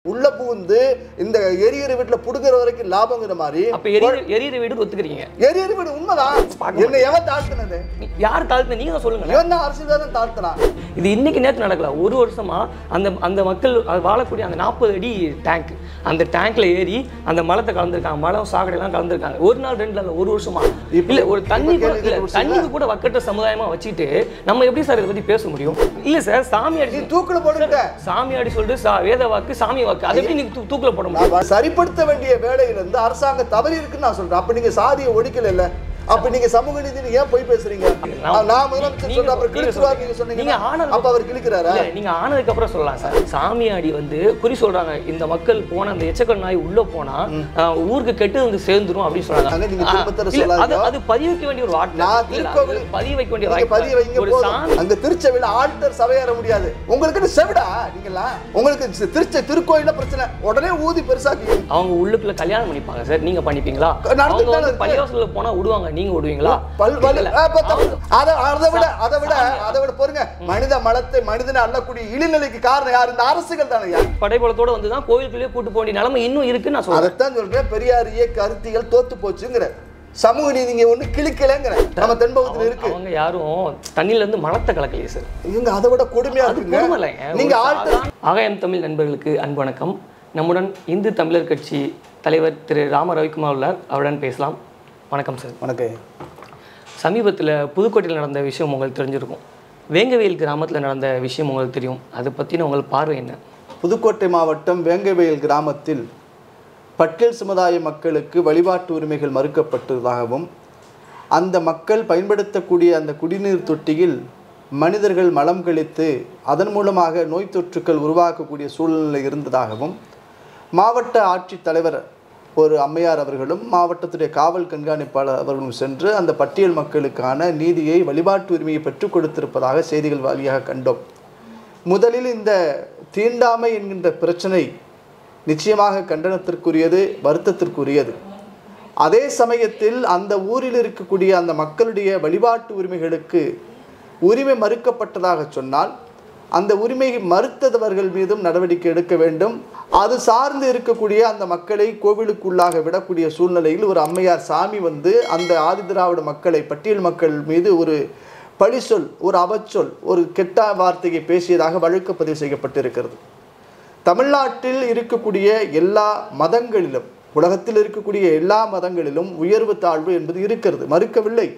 உள்ள புகுந்து இந்த எரியிற வீட்டுல புடுங்குற வரைக்கும் லாபங்கிற மாதிரி அப்ப எரியுற எரியுற வீடு ஒத்துக்கிறீங்க எரியிற வீடு உண்மைதான் பார்க்க என்ன எவன் தாழ்த்தினது நீ- யார் தாழ்த்த நீங்க தான் சொல்லுங்க இவன் தான் அரசியல்வாதம் தாழ்த்தினான் இது இன்னைக்கு நேற்று நடக்கல ஒரு வருஷமா அந்த அந்த மக்கள் அது வாழக்கூடிய அந்த நாற்பது அடி டேங்க் அந்த டேங்க்ல ஏறி அந்த மலத்தை கலந்துருக்காங்க மலம் சாக்கடைலாம் கலந்துருக்காங்க ஒரு நாள் ரெண்டு நாள் ஒரு வருஷமா இப்ப- இல்ல ஒரு தண்ணி இப்ப கூட கேள்வி இல்ல கேட்க தண்ணிக்கு கூட வக்கட்ட சமுதாயமா வச்சுட்டு நம்ம எப்படி சார் இதை பத்தி பேச முடியும் இல்ல சார் சாமி நீ அடி தூக்குல போடுங்க சாமியாடி சொல்லிட்டு சா- வேத வாக்கு சாமி வாக்கு அதை எப்படி நீங்க தூ- தூக்குல போட முடியும் நான் சரிப்படுத்த வேண்டிய வேலையில இருந்து அரசாங்கம் தவறி இருக்குன்னு நான் சொல்றேன் அப்ப நீங்க சாதியை ஒழிக்கல இல்ல அப்ப நீங்க சமூக நீதினு ஏன் போய் பேசுறீங்க நான் நான் முதலமைச்சர் நீங்க- சொல்ற அப்புறம் நீங்க கிழிச்சுவார் நீங்க நீங்க சொன்னீங்க ஆனது- அப்ப அவர் கிழிக்கிறாரா இல்ல நீங்க ஆனதுக்கு அப்புறம் சொல்லலாம் சார் சாமியாடி வந்து குறி சொல்றாங்க இந்த மக்கள் போன அந்த எச்சக்கல் நாய் உள்ள போனா ஆஹ், ஊருக்கு கெட்டு வந்து சேர்ந்துரும் அப்படின்னு அங்க சொல்றாங்க நீங்க திரும்ப தர இல்ல, அது சொல்லாதீங்க. அது பதிவு வைக்க வேண்டிய ஒரு வார்த்தை நான் இல்ல, திருக்கோவில் அது பதிவு வைக்க வேண்டிய நீங்க பதிய வைங்க வாய்ப்பு ஒரு போதும் சாமி அங்க திருச்செவில ஆல்டர் சபையேற முடியாது உங்களுக்கு செவிடா நீங்களா உங்களுக்கு சி- திருச்ச திருக்கோயில பிரச்சனை உடனே ஊதி பெருசாக்கி அவங்க உள்ளுக்குள்ள கல்யாணம் பண்ணிப்பாங்க சார் நீங்க பண்ணிப்பீங்களா நடந்துட்டு அவங்க தானே வந்து இருக்கு. பள்ளிவாசல்ல போனா விடுவாங்க நீங்க விடுவீங்களா பல் பல் இல்ல, ஆ, பத்த- அவங்க- அத அதை விட அதை விட அதை விட பொறுங்க மனித மலத்தை மனிதனை அள்ளக்கூடிய இழிநிலைக்கு காரணம் யார் இந்த அரசுகள் தானே படைபலத்தோட வந்து தான் கோயிலுக்குள்ளேயே கூட்டு போக வேண்டிய நிலைமை இன்னும் இருக்குன்னு நான் சொல்றேன் அதைத்தான் சொல்றேன் பெரியாரிய கருத்திகள் தோத்து போச்சுங்கிற சமூக நீதிங்க ஒண்ணு கிழிக்கலைங்கிற நம்ம தென்பகுதியில் இருக்கு அவங்க யாரும் தண்ணியில இருந்து மலத்தை கலக்கலையே சார் இவங்க அதை விட கொடுமையா அது இருக்குங்க கொடுமலைங்க. நீங்க ஒரு ஆல்டர் சாதா- ஆகாயம் தமிழ் நண்பர்களுக்கு அன்பு வணக்கம் நம்முடன் இந்து தமிழர் கட்சி தலைவர் திரு ராம ரவிக்குமார் உள்ளார் அவருடன் பேசலாம் வணக்கம் சார் வணக்கம் சமீபத்தில் புதுக்கோட்டையில் நடந்த விஷயம் உங்களுக்கு தெரிஞ்சிருக்கும் வேங்கவேல் கிராமத்தில் நடந்த விஷயம் உங்களுக்கு தெரியும் அதை பற்றின உங்கள் பார்வை என்ன புதுக்கோட்டை மாவட்டம் வேங்கவேல் கிராமத்தில் பட்டியல் சமுதாய மக்களுக்கு வழிபாட்டு உரிமைகள் மறுக்கப்பட்டதாகவும் அந்த மக்கள் பயன்படுத்தக்கூடிய அந்த குடிநீர் தொட்டியில் மனிதர்கள் மலம் கழித்து அதன் மூலமாக நோய் தொற்றுக்கள் உருவாக்கக்கூடிய சூழ்நிலை இருந்ததாகவும் மாவட்ட ஆட்சித்தலைவர் ஒரு அம்மையார் அவர்களும் மாவட்டத்துடைய காவல் கண்காணிப்பாளர் அவர்களும் சென்று அந்த பட்டியல் மக்களுக்கான நீதியை வழிபாட்டு உரிமையை பெற்றுக் கொடுத்திருப்பதாக செய்திகள் வழியாக கண்டோம் முதலில் இந்த தீண்டாமை என்கின்ற பிரச்சனை நிச்சயமாக கண்டனத்திற்குரியது வருத்தத்திற்குரியது அதே சமயத்தில் அந்த ஊரில் இருக்கக்கூடிய அந்த மக்களுடைய வழிபாட்டு உரிமைகளுக்கு உரிமை மறுக்கப்பட்டதாக சொன்னால் அந்த உரிமை மறுத்தவர்கள் மீதும் நடவடிக்கை எடுக்க வேண்டும் அது சார்ந்து இருக்கக்கூடிய அந்த மக்களை கோவிலுக்குள்ளாக விடக்கூடிய சூழ்நிலையில் ஒரு அம்மையார் சாமி வந்து அந்த ஆதிதிராவிட மக்களை பட்டியல் மக்கள் மீது ஒரு பழிசொல் ஒரு அவச்சொல் ஒரு கெட்ட வார்த்தையை பேசியதாக வழக்கு பதிவு செய்யப்பட்டிருக்கிறது தமிழ்நாட்டில் இருக்கக்கூடிய எல்லா மதங்களிலும் உலகத்தில் இருக்கக்கூடிய எல்லா மதங்களிலும் உயர்வு தாழ்வு என்பது இருக்கிறது மறுக்கவில்லை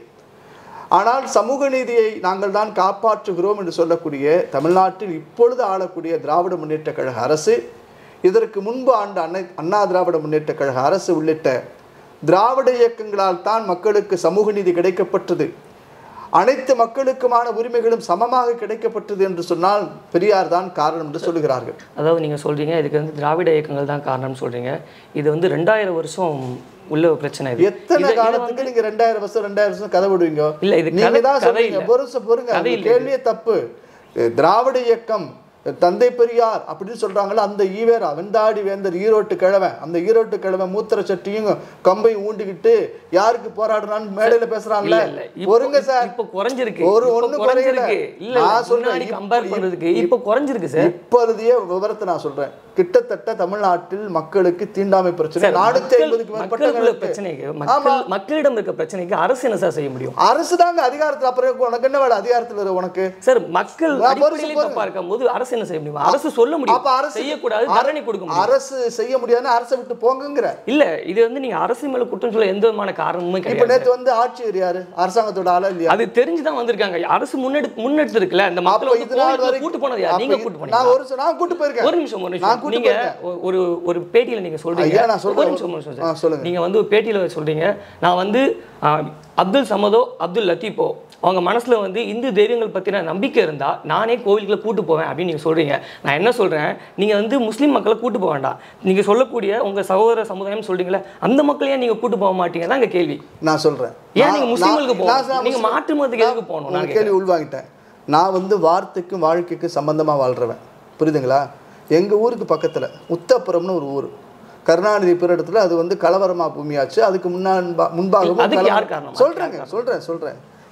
ஆனால் சமூக நீதியை நாங்கள் தான் காப்பாற்றுகிறோம் என்று சொல்லக்கூடிய தமிழ்நாட்டில் இப்பொழுது ஆளக்கூடிய திராவிட முன்னேற்ற கழக அரசு இதற்கு முன்பு ஆண்ட அன்னை அண்ணா திராவிட முன்னேற்ற கழக அரசு உள்ளிட்ட திராவிட இயக்கங்களால் தான் மக்களுக்கு சமூக நீதி கிடைக்கப்பட்டது அனைத்து மக்களுக்குமான உரிமைகளும் சமமாக கிடைக்கப்பட்டது என்று சொன்னால் பெரியார் தான் காரணம் என்று சொல்லுகிறார்கள் அதாவது நீங்கள் சொல்கிறீங்க இதுக்கு வந்து திராவிட இயக்கங்கள் தான் காரணம்னு சொல்கிறீங்க இது வந்து ரெண்டாயிரம் வருஷம் உள்ள ஒரு பிரச்சனை இது எத்தனை இதை- இதை காலத்துக்கு நீங்க ரெண்டாயிரம் வருஷம் ரெண்டாயிரம் வருஷம் கதை விடுவீங்க இல்ல, இது நீங்க கதை- தான் கதை சொல்றீங்க இல்ல. பொறுசு பொறுங்க கதை அந்த இல்ல இது. கேள்வியே தப்பு அஹ் திராவிட இயக்கம் தந்தை பெரியார் அப்படின்னு சொல்றாங்களா அந்த ஈவேரா வெந்தாடி வேந்தர் ஈரோட்டு கிழவன் அந்த ஈரோட்டு கிழவன் மூத்திர சட்டியும் கம்பையும் ஊண்டிக்கிட்டு யாருக்கு போராடுறான்னு மேடையில பேசுறான்ல இல்ல இல்ல இப்போ- பொறுங்க சார் இப்போ குறைஞ்சிருக்கு ஒரு இப்போ ஒண்ணும் குறைஞ்சிருக்கு குறையல. இல்ல நான் சொல்றேன், முன்னாடி இப்ப- கம்பேர் பண்றதுக்கு இப்போ குறைஞ்சிருக்கு சார் இப்பொழுதைய விவரத்தை நான் சொல்றேன் கிட்டத்தட்ட தமிழ்நாட்டில் மக்களுக்கு தீண்டாமை பிரச்சனை சார், நானூத்தி மக்கள்- ஐம்பதுக்கு மேற்பட்ட மக்களுக்குள்ள மக்களுக்கு. பிரச்சனைக்கு ஆமா மக்கள் மக்களிடம் இருக்க பிரச்சனைக்கு அரசு என்ன சார் செய்ய முடியும் அரசு தாங்க அதிகாரத்துல அப்புறம் உனக்கு என்ன வேலை அதிகாரத்துல இரு உனக்கு சார் மக்கள் நான் பொறுத்து அடிப்படையிலே போறேன். தப்பா இருக்கும்போது அரசு என்ன செய்ய முடியும் அரசு சொல்ல முடியும் அப்ப அரசு செய்யக்கூடாது அர- தண்டனை கொடுக்க முடியும் அரசு செய்ய முடியாதுன்னு அரசை விட்டு போங்கங்கிற இல்ல இது வந்து நீங்க அரசு மேல குற்றம் சொல்ல எந்த விதமான காரணமுமே இப்ப கிடையாது நேத்து வந்து ஆட்சியர் யாரு அரசாங்கத்தோட ஆளா இல்லையா அது தெரிஞ்சுதான் வந்திருக்காங்க அரசு முன்னெடுத்து முன்னெடுத்து இருக்குல்ல இந்த மக்கள் அப்ப வந்து இது நாள் கோவிலுக்குள்ள வரைக்கும் கூட்டு போனது யார் அப்ப நீங்க இது- கூட்டு நான் போனீங்க ஒரு ச- நான் கூட்டு போயிருக்கேன் ஒரு நிமிஷம் ஒரு நான் நிமிஷம் கூட்டு நீங்க போயிருக்கேன். ஒ- ஒரு ஒரு பேட்டியில நீங்க சொல்றீங்க ஐயா, நான் சொல்றேன். ஒரு நிமிஷம் ஒரு நிமிஷம் ஆ, சார். சொல்லுங்க. நீங்க வந்து ஒரு பேட்டியில சொல்றீங்க நான் வந்து ஆ, அப்துல் சமதோ அப்துல் லத்தீப்போ அவங்க மனசுல வந்து இந்து தெய்வங்கள் பத்தின நம்பிக்கை இருந்தா நானே கோவிலுக்குள்ள கூட்டு போவேன் அப்படின்னு நீங்க சொல்றீங்க நான் என்ன சொல்றேன் நீங்க வந்து முஸ்லீம் மக்களை கூட்டு போக வேண்டாம் நீங்க சொல்லக்கூடிய உங்க சகோதர சமுதாயம் சொல்றீங்களே அந்த மக்களையே நீங்க கூட்டு போக மாட்டீங்க தான் கேள்வி நான் சொல்றேன் ஏன் நான்- நீங்க முஸ்லிம்களுக்கு நான் போகணும்? நான் நீங்க முஸ்லிம். மாற்று மதத்துக்கு நான் எதுக்கு போகணும்? உங்க நான் கேள்வி உள்வாங்கிட்டேன் நான் வந்து வார்த்தைக்கும் வாழ்க்கைக்கும் சம்பந்தமா வாழ்றவன் புரியுதுங்களா எங்க ஊருக்கு பக்கத்துல உத்தப்புறம்னு ஒரு ஊர் கருணாநிதி பிறடத்துல அது வந்து கலவரமா பூமியாச்சு அதுக்கு முன்னா முன்பாகவும் அதுக்கு கலவரம். யார் காரணம்? சொல்றேங்க சொல்றேன் சொல்றேன்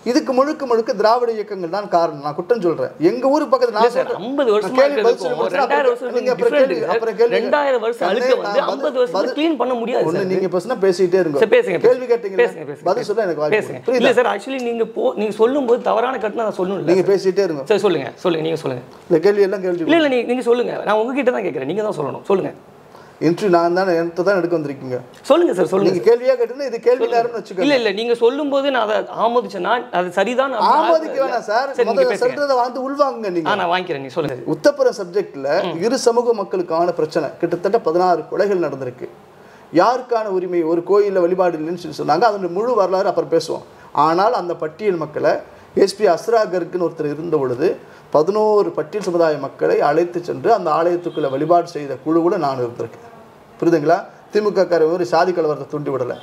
இதுக்கு முழுக்க முழுக்க திராவிட இயக்கங்கள் தான் காரணம் நான் குற்றம் சொல்றேன் எங்க ஊர் பக்கத்துல இல்ல நான் சார் சொல்றேன். 50 வருஷமா நான் கேள்வி பதில் சொல்லி இருக்கிறதுக்கும் முடிச்சா ரெண்டாயிரம் அப்புறம் வருஷத்துக்கு நீங்க அப்புறம் different கேள்வி- இருக்கு. அப்புறம் கேள்வி ரெண்டாயிரம் வருஷம் கண்ணே, அழுக்க வந்து நான் 50 வருஷத்துல பதில்- clean பண்ண முடியாது ஒண்ணு சார். நீங்க பேசுனா பேசிட்டே இருங்க சார் பேசுங்க கேள்வி கேட்டீங்க பேசுங்க பேசுங்க பதில் சொல்ல எனக்கு வாய்ப்பு பேசுங்க புரியுதா? இல்ல சார் ஆக்சுவலி நீங்க போ நீங்க சொல்லும்போது தவறான கட்டணம் நான் சொல்லணும் நீங்க பேசிட்டே இருங்க சார் சொல்லுங்க சொல்லுங்க நீங்க சொல்லுங்க இந்த கேள்வி எல்லாம் கேள்வி இல்ல இல்ல நீங்க நீங்க சொல்லுங்க நான் உங்ககிட்ட தான் கேட்கறேன் நீங்க தான் சொல்லணும் சொல்லுங்க இன்ட்ரி நான் தானே எனக்கு தான் எடுக்க வந்திருக்கீங்க சொல்லுங்க சார் சொல்லுங்க நீங்க கேள்வியா கேட்டீங்கன்னா இது கேள்வி நேரம்னு வச்சுக்கோங்க இல்ல இல்ல நீங்க சொல்லும்போது நான் அதை ஆமோதிச்சேன்னா அது சரிதான் அப்படின்னு ஆமோதிக்க வேணாம் சார் சரி, நீங்க முதல்ல பேசுங்க. சொல்றதை வந்து உள்வாங்குங்க நீங்க ஆ நான் வாங்கிக்கிறேன் நீ சொல்லுங்க உத்தப்புறம் சப்ஜெக்ட்ல இரு சமூக மக்களுக்கான பிரச்சனை கிட்டத்தட்ட பதினாறு கொலைகள் நடந்திருக்கு யாருக்கான உரிமை ஒரு கோயிலில் வழிபாடு இல்லைன்னு சொல்லி சொன்னாங்க அதனுடைய முழு வரலாறு அப்புறம் பேசுவோம் ஆனால் அந்த பட்டியல் மக்களை எஸ்பி அஸ்ராகருக்குன்னு ஒருத்தர் இருந்த பொழுது பதினோரு பட்டியல் சமுதாய மக்களை அழைத்து சென்று அந்த ஆலயத்துக்குள்ள வழிபாடு செய்த குழுவில் நான் இருந்திருக்கேன் புரியுதுங்களா திமுக காரர் ஒரு சாதி கலவரத்தை தூண்டி விடலை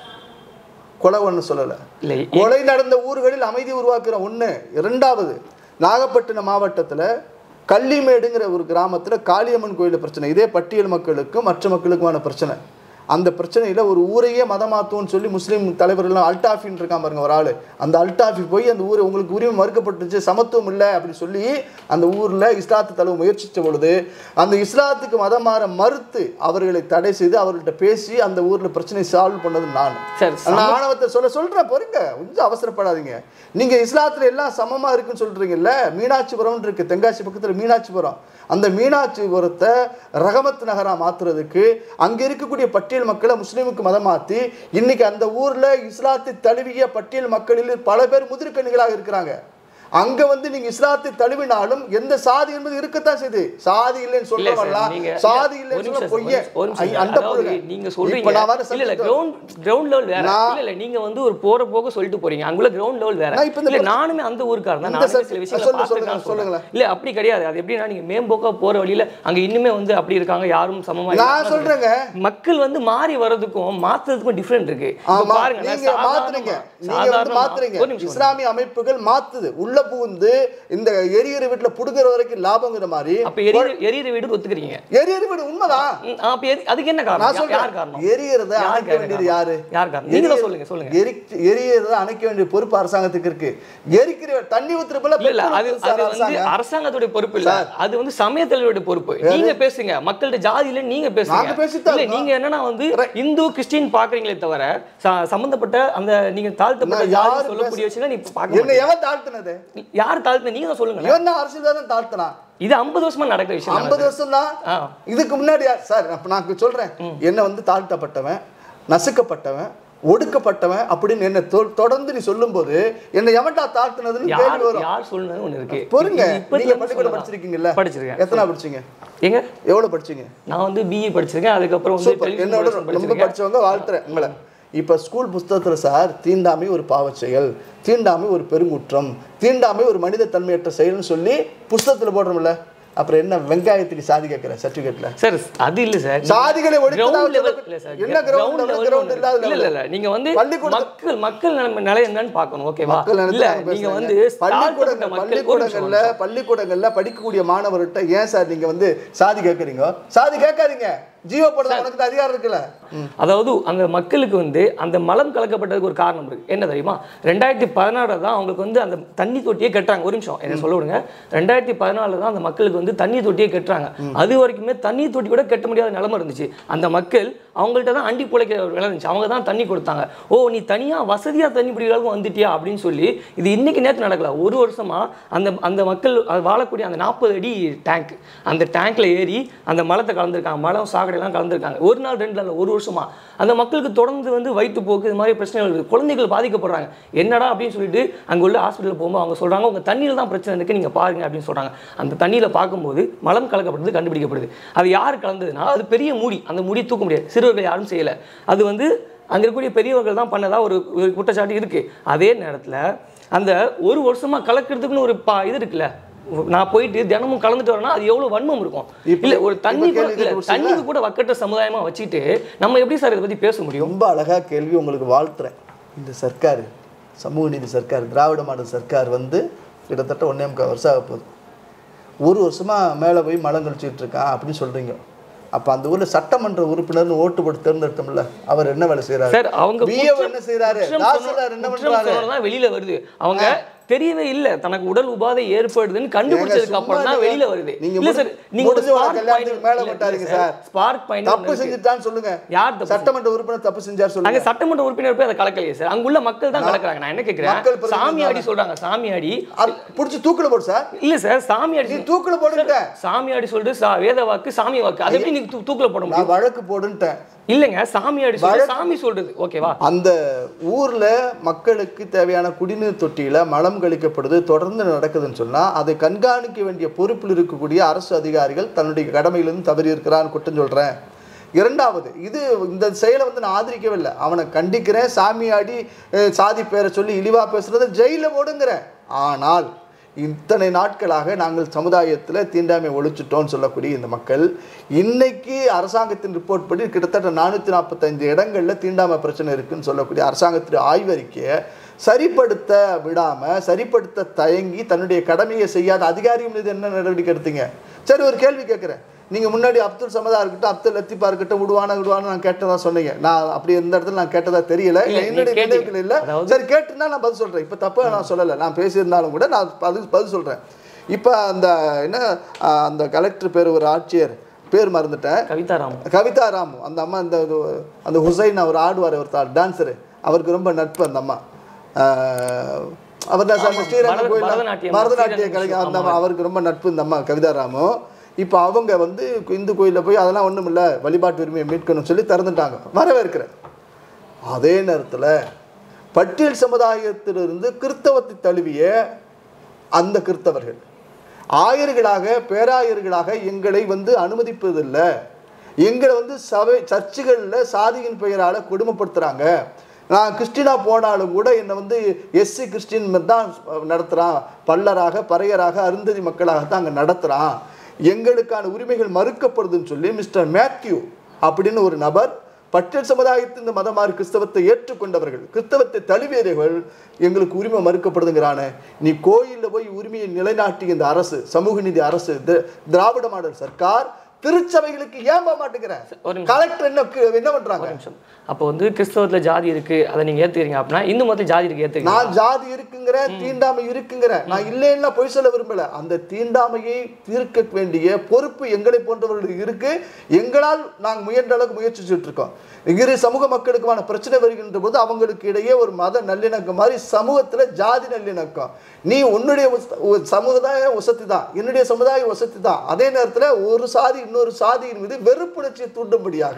கொலை ஒன்று சொல்லலை இல்ல கொலை நடந்த ஊர்களில் அமைதி உருவாக்குற ஒண்ணு இரண்டாவது நாகப்பட்டினம் மாவட்டத்துல கள்ளிமேடுங்கிற ஒரு கிராமத்துல காளியம்மன் கோயில் பிரச்சனை இதே பட்டியல் மக்களுக்கும் மற்ற மக்களுக்குமான பிரச்சனை அந்த பிரச்சனையில ஒரு ஊரையே மதமாத்துவோம்னு சொல்லி முஸ்லீம் தலைவர்கள் அல்டாஃபின்னு இருக்கான் பாருங்க ஒரு ஆளு அந்த அல்டாஃபி போய் அந்த ஊரை உங்களுக்கு உரிமை மறுக்கப்பட்டுச்சு சமத்துவம் இல்லை அப்படின்னு சொல்லி அந்த ஊர்ல இஸ்லாத்து தழுவ முயற்சித்த பொழுது அந்த இஸ்லாத்துக்கு மதம் மாற மறுத்து அவர்களை தடை செய்து அவர்கள்ட்ட பேசி அந்த ஊர்ல பிரச்சனை சால்வ் பண்ணது நான் சார் நான் ஆணவத்தை சொல்ல சொல்றேன் பொறுங்க கொஞ்சம் அவசரப்படாதீங்க நீங்க இஸ்லாத்துல எல்லாம் சமமா இருக்குன்னு சொல்றீங்கல்ல மீனாட்சிபுரம் இருக்கு தென்காசி பக்கத்துல மீனாட்சிபுரம் அந்த மீனாட்சிபுரத்தை ரகமத் நகரா மாத்துறதுக்கு அங்க இருக்கக்கூடிய பட்டியல் மக்களை முஸ்லீமுக்கு மதம் மாத்தி இன்னைக்கு அந்த ஊர்ல இஸ்லாத்தை தழுவிய பட்டியல் மக்களில் பல பேர் முதிர்கண்ணிகளாக இருக்கிறாங்க அங்க வந்து நீங்க இஸ்லாத்தை தழுவினாலும் எந்த சாதி என்பது இருக்கத்தான் செய்யுது சாதி இல்லைன்னு இல்ல சொல்றவங்களா சார், நீங்க- சாதி ஒரு இல்லைன்னு நிமிஷம் சொல்ல சார், பொய்ய ஒரு நிமிஷம் சார். அந்த அதாவது புழுங்க. நீங்க இப்ப சொல்றீங்க நான் வர இல்ல இல்ல subject கிரவுண்ட் கிரவுண்ட் லெவல் வேற நான்- இல்ல இல்ல நீங்க வந்து ஒரு போற போக சொல்லிட்டு போறீங்க அங்குள்ள கிரவுண்ட் லெவல் வேற நான் இப்ப இந்த இல்ல பிரச்சனை- நானுமே அந்த ஊருக்காரன் தான் இந்த நானுமே சப்- சில விஷயங்களை சொல்லுங்க, பார்த்துருக்கேன் சொல்லுங்க, சொல்றேன் இல்ல அப்படி கிடையாது அது எப்படின்னா நீங்க மேம்போக்கா போற வழியில அங்க இன்னுமே வந்து அப்படி இருக்காங்க யாரும் சமமா நான் இருக்காங்க. சொல்றேங்க மக்கள் வந்து மாறி வர்றதுக்கும் மாத்துறதுக்கும் டிஃபரெண்ட் இருக்கு இப்ப ஆமா பாருங்க நான் நீங்க சாதாரணமா- மாத்துறீங்க நீங்க வந்து சாதாரணமா- மாத்துறீங்க ஒரு நிமிஷம் இஸ்லாமிய அமைப்புகள் மாத்துது உள்ள புகுந்து இந்த எரியிற வீட்டுல புடுங்குற வரைக்கும் லாபங்கிற மாதிரி அப்ப எரியிற எரியிற வீடு ஒத்துக்கிறீங்க எரியிற வீடு உண்மைதான் ம், அப்ப எரி- அதுக்கு என்ன நான் காரணம் யா- யார் சொல்றேன் காரணம் எரியறத யார் அணைக்க வேண்டியது யாரு யார் காரணம் நீங்க தான் சொல்லுங்க சொல்லுங்க எரி எரியறத அணைக்க வேண்டிய பொறுப்பு அரசாங்கத்துக்கு இருக்கு எரிக்கிற தண்ணி ஊத்துறப்பல இல்ல இல்ல அது அது வந்து அரசாங்கத்துடைய பொறுப்பு இல்ல அது வந்து சமயத்தலைவருடைய பொறுப்பு நீங்க பேசுங்க மக்கள்கிட்ட ஜாதியில நீங்க பேசுங்க நாங்க பேசித்தான் இல்ல இருக்கோம். நீங்க என்னன்னா வந்து இந்து கிறிஸ்டின் பாக்குறீங்களே தவிர ச- சம்பந்தப்பட்ட அந்த நீங்க தாழ்த்தப்பட்ட நான் ஜாதி யாரு சொல்லக்கூடிய விஷயம் நீ பார்க்க என்ன மாட்டீங்க. எவன் தாழ்த்தினது யார் தாழ்த்த நீங்க தான் சொல்லுங்க இவன் தான் அரசியல் தான் தாழ்த்தினான் இது 50 வருஷமா நடக்கிற விஷயம் தானே ஐம்பது சார்? வருஷம் தான் ஆ. இதுக்கு முன்னாடி யார்? சார் அப்ப நான் சொல்றேன் என்ன வந்து தாழ்த்தப்பட்டவன் நசுக்கப்பட்டவன் ஒடுக்கப்பட்டவன் அப்படின்னு என்ன தொ- தொடர்ந்து நீ சொல்லும்போது என்ன எவன்டா தாழ்த்தினதுன்னு யார் கேள்வி வரும் யார் சொல்லுன்னு ஒண்ணு இருக்கு பொறுங்க இது இப்பத்துல நீங்க இருந்து பள்ளிக்கூடம் சொல்லலாம். படிச்சிருக்கீங்கல்ல படிச்சிருக்கேன் எத்தனை படிச்சீங்க ஏங்க எவ்வளவு படிச்சீங்க நான் வந்து பிஇ படிச்சிருக்கேன் அதுக்கப்புறம் வந்து சூப்பர் television என்னோட production ரொம்ப படிச்சிருக்கேன் படிச்சவங்க வாழ்த்துறேன் உங்களை இப்ப ஸ்கூல் புஸ்தகத்துல சார் தீண்டாமை ஒரு பாவச் செயல் தீண்டாமை ஒரு பெருங்குற்றம் தீண்டாமை ஒரு மனித தன்மையற்ற செயல்னு சொல்லி புஸ்தகத்துல போடுறோம்ல அப்புறம் என்ன வெங்காயத்துக்கு சாதி கேட்கிற சர்டிபிகேட்ல சார் அது இல்ல சார் சாதிகளை ஒழித்ததாக கிரவுண்ட் லெவல் சொல்ல- இல்ல சார் என்ன ground level, ground இல்லாத இல்ல இல்ல level? இல்ல நீங்க வந்து பள்ளிக்கூடத்து- மக்கள் மக்கள் நிலைமை நிலை என்னன்னு பார்க்கணும் ஓகேவா மக்கள் இல்ல நினைச்சு நீங்க நாங்க வந்து பேசுறேங்க. தாழ்த்தப்பட்ட பள்ளிக்கூடங்கள் மக்கள் ஒரு நிமிஷம், பள்ளிக்கூடங்கள்ல பள்ளிக்கூடங்கள்ல படிக்கக்கூடிய மாணவர்கிட்ட ஏன் சார் நீங்க வந்து சாதி கேட்கறீங்க சாதி கேட்காதீங்க ஜீவோ போடுறது உனக்கு தான் அதிகாரம் இருக்குல்ல அதாவது அந்த மக்களுக்கு வந்து அந்த மலம் கலக்கப்பட்டதுக்கு ஒரு காரணம் இருக்கு என்ன தெரியுமா ரெண்டாயிரத்தி பதினாறுல தான் அவங்களுக்கு வந்து அந்த தண்ணி தொட்டியே கட்டுறாங்க ஒரு நிமிஷம் என்ன சொல்ல விடுங்க ரெண்டாயிரத்தி பதினாலுல தான் அந்த மக்களுக்கு வந்து தண்ணி தொட்டியே கட்டுறாங்க அது வரைக்குமே தண்ணி தொட்டி கூட கட்ட முடியாத நிலைமை இருந்துச்சு அந்த மக்கள் அவங்கள்ட்ட தான் அண்டி பிழைக்கிற ஒரு வேலை இருந்துச்சு அவங்க தான் தண்ணி கொடுத்தாங்க ஓ நீ தனியா வசதியா தண்ணி பிடிக்கிற அளவுக்கு வந்துட்டியா அப்படின்னு சொல்லி இது இன்னைக்கு நேற்று நடக்கல ஒரு வருஷமா அந்த அந்த மக்கள் அது வாழக்கூடிய அந்த நாற்பது அடி டேங்க் அந்த டேங்க்ல ஏறி அந்த மலத்தை கலந்துருக்காங்க மலம் சாக்கடையெல்லாம் கலந்துருக்காங்க ஒரு நாள் ரெண்டு நாள் ஒரு வருஷமா அந்த மக்களுக்கு தொடர்ந்து வந்து வயிற்றுப்போக்கு இது மாதிரி பிரச்சனைகள் இருக்குது குழந்தைகள் பாதிக்கப்படுறாங்க என்னடா அப்படின்னு சொல்லிட்டு அங்கே உள்ள ஹாஸ்பிட்டலில் போகும்போது அவங்க சொல்றாங்க உங்க தண்ணியில் தான் பிரச்சனை இருக்கு நீங்க பாருங்க அப்படின்னு சொல்றாங்க அந்த தண்ணியில பார்க்கும்போது மலம் கலக்கப்படுறது கண்டுபிடிக்கப்படுது அது யார் கலந்ததுன்னா அது பெரிய மூடி அந்த மூடி தூக்க முடியாது சிறுவர்கள் யாரும் செய்யல அது வந்து அங்க இருக்கக்கூடிய பெரியவர்கள் தான் பண்ணதா ஒரு ஒரு குற்றச்சாட்டு இருக்கு அதே நேரத்துல அந்த ஒரு வருஷமா கலக்கிறதுக்குன்னு ஒரு பா இது இருக்குல்ல நான் போயிட்டு தினமும் கலந்துட்டு வரேன்னா அது எவ்வளவு வன்மம் இருக்கும் இப்ப- இல்ல ஒரு தண்ணி இப்ப கூட கேள்வி இல்ல கேட்டு தண்ணிக்கு கூட வக்கட்ட சமுதாயமா வச்சுட்டு நம்ம எப்படி சார் இதை பத்தி பேச முடியும் ரொம்ப அழகா கேள்வி உங்களுக்கு வாழ்த்துறேன் இந்த சர்க்கார் சமூக நீதி சர்க்கார் திராவிட மாடல் சர்க்கார் வந்து கிட்டத்தட்ட ஒன்னே முக்கால் வருஷம் ஆக போகுது ஒரு வருஷமா மேலே போய் மலம் கழிச்சிட்டு இருக்கான் அப்படின்னு சொல்றீங்க அப்ப அந்த ஊர்ல சட்டமன்ற உறுப்பினர்னு ஓட்டு போட்டு தேர்ந்தெடுத்தோம்ல அவர் என்ன வேலை செய்யறாரு சார் அவங்க பிஏ என்ன செய்யறாரு தாசில்தார் என்ன பண்றாரு தான் வெளியில வருது அவங்க தெரியவே இல்ல தனக்கு உடல் உபாதை ஏற்படுதுன்னு கண்டுபிடிச்சதுக்கு அப்புறம் தான் சும்மா வெளியில வருது நீங்க இல்ல சார் நீங்க ஒரு முடிஞ்ச ஸ்பார்க் கல்யாணத்துக்கு மேல விட்டாதீங்க சார். ஸ்பார்க் பாயிண்ட் தப்பு செஞ்சுட்டான்னு சொல்லுங்க யார் தப்பு சட்டமன்ற உறுப்பினர் தப்பு செஞ்சார் அங்க சொல்லுங்க சட்டமன்ற உறுப்பினர் போய் அதை கலக்கலையே சார் அங்குள்ள மக்கள் தான் கலக்குறாங்க நான் என்ன மக்கள் கேக்குறேன் பிரதிநிதிகள் சாமியாடி சொல்றாங்க சாமியாடி அது புடிச்சு தூக்குல போடு சார் இல்ல சார் சாமியாடி நீ தூக்குல போடுங்க சாமியாடி சொல்லிட்டு சா- வேத வாக்கு சாமி வாக்கு அதை எப்படி நீங்க தூ- தூக்குல போட முடியும் நான் வழக்கு போடுன்ட்டேன் இல்லைங்க சாமியாடி சொல்லிட்டு சாமி சொல்றது ஓகேவா அந்த ஊர்ல மக்களுக்கு தேவையான குடிநீர் தொட்டியில மலம் கழிக்கப்படுது தொடர்ந்து நடக்குதுன்னு சொன்னா அதை கண்காணிக்க வேண்டிய பொறுப்பில் இருக்கக்கூடிய அரசு அதிகாரிகள் தன்னுடைய கடமையிலிருந்து தவறி இருக்கிறான்னு குற்றம் சொல்றேன் இரண்டாவது இது இந்த செயலை வந்து நான் ஆதரிக்கவில்லை அவனை கண்டிக்கிறேன் சாமியாடி அஹ், சாதி பேரை சொல்லி இழிவா பேசுறதை ஜெயில போடுங்கிறேன் ஆனால் இத்தனை நாட்களாக நாங்கள் சமுதாயத்தில் தீண்டாமை ஒழிச்சிட்டோம்னு சொல்லக்கூடிய இந்த மக்கள் இன்னைக்கு அரசாங்கத்தின் ரிப்போர்ட் படி கிட்டத்தட்ட நானூற்றி நாற்பத்தைந்து இடங்களில் தீண்டாமை பிரச்சனை இருக்குன்னு சொல்லக்கூடிய அரசாங்கத்தின் ஆய்வறிக்கையை சரிப்படுத்த விடாம சரிப்படுத்த தயங்கி தன்னுடைய கடமையை செய்யாத அதிகாரி மீது என்ன நடவடிக்கை எடுத்தீங்க சரி ஒரு கேள்வி கேட்குறேன் நீங்க முன்னாடி அப்துல் சமதா இருக்கட்டும் அப்துல் லத்தீஃபா இருக்கட்டும் விடுவானா விடுவானா நான் கேட்டதா சொன்னீங்க நான் அப்படி எந்த இடத்துல நான் கேட்டதா தெரியல இல்ல, நீங்க என்னுடைய கேட்டீங்க. நினைவுகள் இல்ல அதாவது- சரி கேட்டுனா நான் பதில் சொல்றேன் இப்போ தப்பா நான் சொல்லலை நான் பேசியிருந்தாலும் கூட நான் பதில் பதில் சொல்றேன் இப்போ அந்த என்ன ஆஹ், அந்த கலெக்டர் பேர் ஒரு ஆட்சியர் பேர் மறந்துட்டேன் கவிதா ராம் கவிதா ராமு அந்த அம்மா அந்த ஒரு- அந்த ஹுசைன் அவர் ஆடுவார் ஒரு டான்ஸரு அவருக்கு ரொம்ப நட்பு அந்த அம்மா ஆஹ், அவர் தான் சார் ஆமா, ஸ்ரீரங்கம் பரத- கோயில் பரதநாட்டியம், பரதநாட்டிய ஸ்ரீரங்கம் கலைஞர் அந்த ஆமா. அம்மா அவருக்கு ரொம்ப நட்பு இந்த அம்மா கவிதா ராமு இப்போ அவங்க வந்து இந்து கோயிலில் போய் அதெல்லாம் ஒன்றும் இல்லை வழிபாட்டு உரிமையை மீட்கணும்னு சொல்லி திறந்துட்டாங்க வரவேற்கிறேன் அதே நேரத்தில் பட்டியல் சமுதாயத்திலிருந்து கிறிஸ்தவத்தை தழுவிய அந்த கிறிஸ்தவர்கள் ஆயர்களாக பேராயர்களாக எங்களை வந்து அனுமதிப்பதில்லை எங்களை வந்து சபை சர்ச்சுகளில் சாதியின் பெயரால் கொடுமைப்படுத்துகிறாங்க நான் கிறிஸ்டினா போனாலும் கூட என்னை வந்து எஸ்சி கிறிஸ்டின் தான் நடத்துகிறான் பல்லராக பறையராக அருந்ததி மக்களாக தான் அங்கே நடத்துகிறான் எங்களுக்கான உரிமைகள் மறுக்கப்படுதுன்னு சொல்லி மிஸ்டர் மேத்யூ அப்படின்னு ஒரு நபர் பட்டியல் சமுதாயத்தின் இந்த மதமாறு கிறிஸ்தவத்தை ஏற்றுக்கொண்டவர்கள் கிறிஸ்தவத்தை தழுவியவர்கள் எங்களுக்கு உரிமை மறுக்கப்படுதுங்கிறானே நீ கோயிலில் போய் உரிமையை நிலைநாட்டிய இந்த அரசு சமூக நீதி அரசு தி- திராவிட மாடல் சர்க்கார் திருச்சபைகளுக்கு ஏன் போக மாட்டேங்கிறேன் ஒரு நிமிஷம். கலெக்டர் என்ன என்ன பண்றாங்க ஒரு நிமிஷம் அப்போ வந்து கிறிஸ்தவத்துல ஜாதி இருக்கு அதை நீங்க ஏத்துக்கிறீங்க அப்படின்னா இந்து மதத்துல ஜாதி இருக்கு ஏத்துக்கிறீங்க நான் ஜாதி இருக்குங்கிற தீண்டாமை இருக்குங்கிற நான் இல்லைன்னா பொய் சொல்ல விரும்பல அந்த தீண்டாமையை தீர்க்க வேண்டிய பொறுப்பு எங்களை போன்றவர்களுக்கு இருக்கு எங்களால் நாங்கள் முயன்ற அளவுக்கு முயற்சி செஞ்சுட்டு இருக்கோம் இரு சமூக மக்களுக்குமான பிரச்சனை வருகின்ற போது அவங்களுக்கு இடையே ஒரு மத நல்லிணக்கம் மாதிரி சமூகத்துல ஜாதி நல்லிணக்கம் நீ உன்னுடைய உஸ்- உ- சமுதாய வசதி தான் என்னுடைய சமுதாய வசதி தான் அதே நேரத்துல ஒரு சாதி இன்னொரு சாதியின் மீது வெறுப்புணர்ச்சியை தூண்டும்படியாக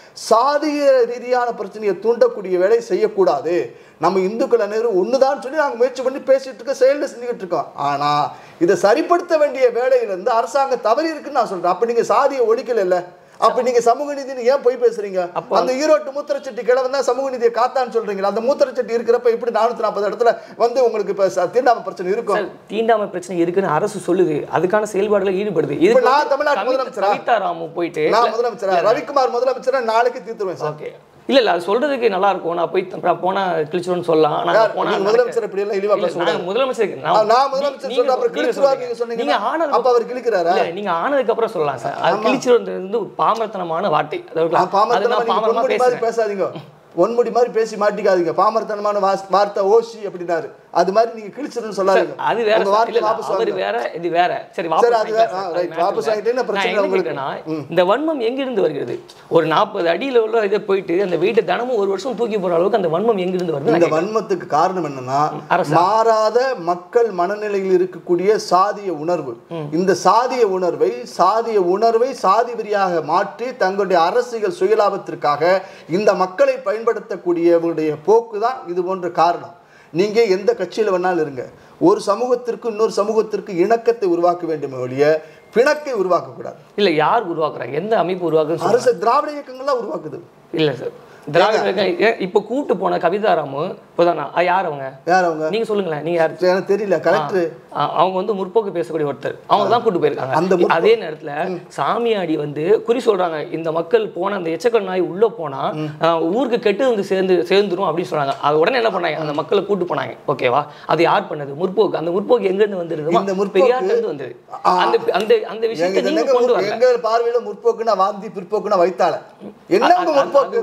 சாதிய ரீதியான பிரச்சனையை தூண்டக்கூடிய வேலை செய்யக்கூடாது நம்ம இந்துக்கள் அனைவரும் ஒண்ணுதான் சொல்லி நாங்கள் முயற்சி பண்ணி பேசிட்டு இருக்கோம் செயலில் செஞ்சுக்கிட்டு இருக்கோம் ஆனா இதை சரிப்படுத்த வேண்டிய வேலையிலிருந்து அரசாங்கம் தவறி இருக்குன்னு நான் சொல்றேன் அப்ப நீங்க சாதியை ஒழிக்கல இல்ல அப்ப நீங்க சமூக நீதினு ஏன் போய் பேசுறீங்க அப்போ- அந்த ஈரோட்டு மூத்திரச்சட்டி கிழவன் தான் சமூக நீதியை காத்தான்னு சொல்றீங்களா அந்த மூத்திரச்சட்டி இருக்கிறப்ப எப்படி நானூத்தி நாற்பது இடத்துல வந்து உங்களுக்கு இப்ப ச- தீண்டாமை பிரச்சனை இருக்கும் சார், தீண்டாமை பிரச்சனை இருக்குன்னு அரசு சொல்லுது அதுக்கான செயல்பாடுல ஈடுபடுது இப்ப இதுக்கு நான் வந்து தமிழ்நாட்டு கவிதா- முதலமைச்சரா? கவிதா ராமு போயிட்டு நான் முதலமைச்சரா ரவிக்குமார் முதலமைச்சரா நாளைக்கு தீர்த்துருவேன் சார் ஓகே இல்ல இல்ல அது சொல்றதுக்கு நல்லா இருக்கும் நான் போய் அப்புறம் போனா கிழிச்சிரும்னு சொல்லலாம் ஆனா யார்? போனா நீங்க முதலமைச்சர் இப்படி எல்லாம் இழிவா இல்ல, பேசக்கூடாது. நான் முதலமைச்சர் ஆ, நான் முதலமைச்சர் நீங்க- சொல்றேன் அப்புறம் நீங்க கிழிச்சிருவார் சொல்றீங்க. நீங்க சொன்னீங்க நீங்க ஆனதுக்கு அப்ப அவர் கிழிக்கிறாரா இல்ல நீங்க ஆனதுக்கு அப்புறம் சொல்லலாம் சார் அது கிழிச்சிருவது வந்து ஒரு பாமரத்தனமான வார்த்தை அதாவது நான் அது பாமரத்தனமா நான் நீங்க பாமரமா பொன்முடி மாதிரி பேசுறேன் பேசாதீங்க பொன்முடி மாதிரி பேசி மாட்டிக்காதீங்க பாமரத்தனமான வாஸ்- வார்த்தை ஓசி அப்படின்னாரு அது மாதிரி நீங்க கிழிச்சிருன்னு சொல்லாதீங்க அது வேற உங்க சார். வார்த்தை இல்ல, இல்ல, வாபஸ் அவர் வாங்குங்க. வேற இது வேற சரி சரி, வாபஸ் அது வாங்கிக்கலாம் வேற. சார். ஆ, அது ரைட். matter வாபஸ் இல்ல. வாங்கிட்டீங்கன்னா பிரச்சனை நான் என்ன உங்களுக்கு. கேட்கிறேன்னா, இந்த வன்மம் எங்கிருந்து வருகிறது ஒரு நாற்பது அடியில உள்ள இதை போயிட்டு அந்த வீட்டை தினமும் ஒரு வருஷம் தூக்கி போற அளவுக்கு அந்த வன்மம் எங்கிருந்து வருது இந்த வன்மத்துக்கு காரணம் என்னன்னா அரசு. மாறாத மக்கள் மனநிலையில் இருக்கக்கூடிய சாதிய உணர்வு இந்த சாதிய உணர்வை சாதிய உணர்வை சாதி வெறியாக மாற்றி தங்களுடைய அரசியல் சுயலாபத்திற்காக இந்த மக்களை பயன்படுத்தக்கூடியவருடைய போக்கு தான் இது போன்ற காரணம் நீங்க எந்த கட்சியில வேணாலும் இருங்க ஒரு சமூகத்திற்கு இன்னொரு சமூகத்திற்கு இணக்கத்தை உருவாக்க வேண்டுமே ஒழிய பிணக்கை உருவாக்கக்கூடாது இல்ல யார் உருவாக்குறாங்க எந்த அமைப்பு உருவாக்குன்னு சொல்லுங்க. அரசு திராவிட இயக்கங்கள்லாம் உருவாக்குது இல்ல சார் திராவிட இயக்கம் ஏ- இப்ப கூட்டு போன கவிதாராமு இப்போதானா ஆ, யார் அவங்க யார் அவங்க நீங்க சொல்லுங்களேன் நீங்க யார் எனக்கு தெரியல கலெக்டர் ஆ, அவங்க வந்து முற்போக்கு பேசக்கூடிய ஒருத்தர் அவங்க தான் கூட்டு அந்த போயிருக்காங்க முற்போக்கு- அதே நேரத்துல சாமியாடி வந்து குறி சொல்றாங்க இந்த மக்கள் போன அந்த எச்சக்கல் நாய் உள்ள போனா ஆ, ஊருக்கு கெட்டு வந்து சேர்ந்து சேர்ந்துரும் அப்படின்னு சொன்னாங்க அது உடனே என்ன பண்ணாங்க அந்த மக்களை கூட்டு போனாங்க ஓகேவா அது யார் பண்ணது முற்போக்கு அந்த முற்போக்கு எங்க இருந்து வந்துருது இந்த முற்போக்கு- பெரியார்ல இருந்து வந்தது ஆ. அந்த அந்த அந்த எங்க விஷயத்தை நீங்க என்னங்க கொண்டு முற்போக்கு? வரல எங்க பார்வையில முற்போக்குன்னா வாந்தி பிற்போக்குன்னா வைத்தால என்ன அது- உங்க அது- முற்போக்கு அது முற்போக்கு